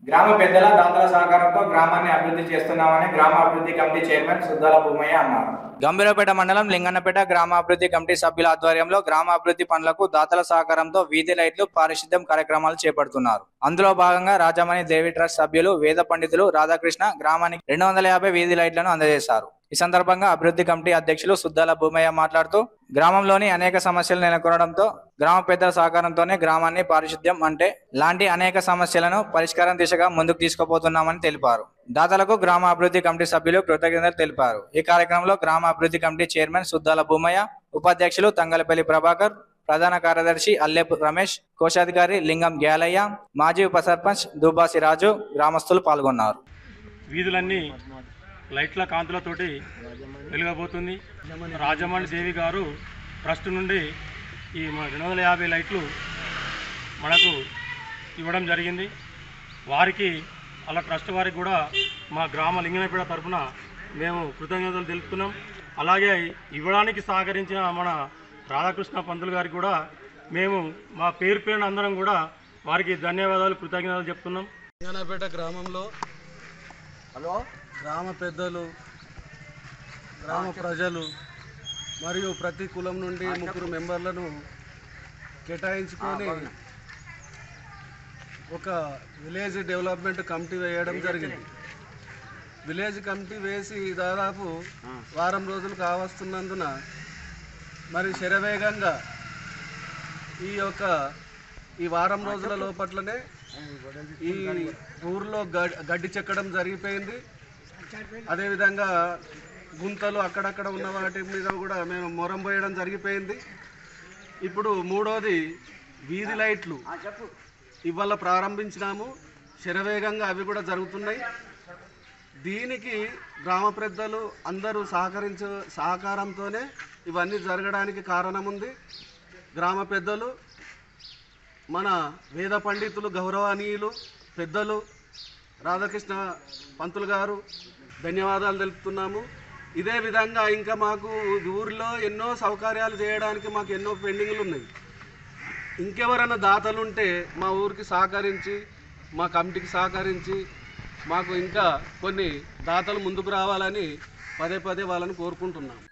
గ్రామ పెద్దల దాతల సహకారంతో గ్రామాన్ని అభివృద్ధి చేస్తున్నామని గ్రామ అభివృద్ధి కమిటీ చైర్మన్ సుద్దాల భూమయ్య అన్నారు గంభీరపేట మండలం లింగన్నపేట గ్రామాభివృద్ధి కమిటీ సభ్యుల ఆధ్వర్యంలో గ్రామాభివృద్ధి పనులకు దాతల సహకారంతో వీధి లైట్లు పారిశుద్ధ్యం కార్యక్రమాలు చేపడుతున్నారు అందులో భాగంగా రాజమణి దేవి ట్రస్ట్ సభ్యులు వేద పండితులు రాధాకృష్ణ గ్రామానికి రెండు వందల యాభై వీధి లైట్లను అందజేశారు ఈ సందర్భంగా అభివృద్ధి కమిటీ అధ్యక్షులు సుద్దాల భూమయ్య మాట్లాడుతూ గ్రామంలోని అనేక సమస్యలు నెలకొనడంతో గ్రామ పెద్దల సహకారంతోనే గ్రామాన్ని పారిశుద్ధ్యం అంటే లాంటి అనేక సమస్యలను పరిష్కారం దిశగా ముందుకు తీసుకుపోతున్నామని తెలిపారు దాతలకు గ్రామ అభివృద్ధి కమిటీ సభ్యులు కృతజ్ఞతలు తెలిపారు ఈ కార్యక్రమంలో గ్రామ అభివృద్ధి కమిటీ చైర్మన్ సుద్దాల భూమయ్య ఉపాధ్యక్షులు తంగలపల్లి ప్రభాకర్ ప్రధాన కార్యదర్శి అల్లెపు రమేష్ కోశాధికారి లింగం గ్యాలయ్య మాజీ ఉప సర్పంచ్ దుబాసి రాజు గ్రామస్తులు పాల్గొన్నారు వీధులన్నీ లైట్ల కాంతులతోటి వెలుగబోతుంది రాజమణి దేవి గారు ట్రస్ట్ నుండి ఈ మన రెండు వందల యాభై లైట్లు మనకు ఇవ్వడం జరిగింది వారికి అలా ట్రస్ట్ వారికి కూడా మా గ్రామ లింగనపేట తరఫున మేము కృతజ్ఞతలు తెలుపుతున్నాం అలాగే ఇవ్వడానికి సహకరించిన మన రాధాకృష్ణ పంతులు గారికి కూడా మేము మా పేరు పేరున అందరం కూడా వారికి ధన్యవాదాలు కృతజ్ఞతలు చెప్తున్నాం లింగనపేట గ్రామంలో హలో గ్రామ పెద్దలు గ్రామ ప్రజలు మరియు ప్రతి కులం నుండి ముగ్గురు మెంబర్లను కేటాయించుకొని ఒక విలేజ్ డెవలప్మెంట్ కమిటీ వేయడం జరిగింది విలేజ్ కమిటీ వేసి దాదాపు వారం రోజులు కావస్తున్నందున మరి శరవేగంగా ఈ యొక్క ఈ వారం రోజుల లోపట్లనే ఈ ఊర్లో గడ్- గడ్డి చెక్కడం జరిగిపోయింది అదేవిధంగా గుంతలు అక్కడక్కడ ఉన్న వాటి మీద కూడా మేము మొరం పోయడం జరిగిపోయింది ఇప్పుడు మూడోది వీధి లైట్లు ఇవాళ ప్రారంభించినాము శరవేగంగా అవి కూడా జరుగుతున్నాయి దీనికి గ్రామ పెద్దలు అందరూ సహకరించ సహకారంతోనే ఇవన్నీ జరగడానికి కారణం ఉంది గ్రామ పెద్దలు మన వేద పండితులు గౌరవనీయులు పెద్దలు రాధాకృష్ణ పంతులు గారు ధన్యవాదాలు తెలుపుతున్నాము ఇదే విధంగా ఇంకా మాకు ఊరిలో ఎన్నో సౌకర్యాలు చేయడానికి మాకు ఎన్నో పెండింగ్లు ఉన్నాయి ఇంకెవరైనా దాతలుంటే మా ఊరికి సహకరించి మా కమిటీకి సహకరించి మాకు ఇంకా కొన్ని దాతలు ముందుకు రావాలని పదే పదే వాళ్ళని కోరుకుంటున్నాం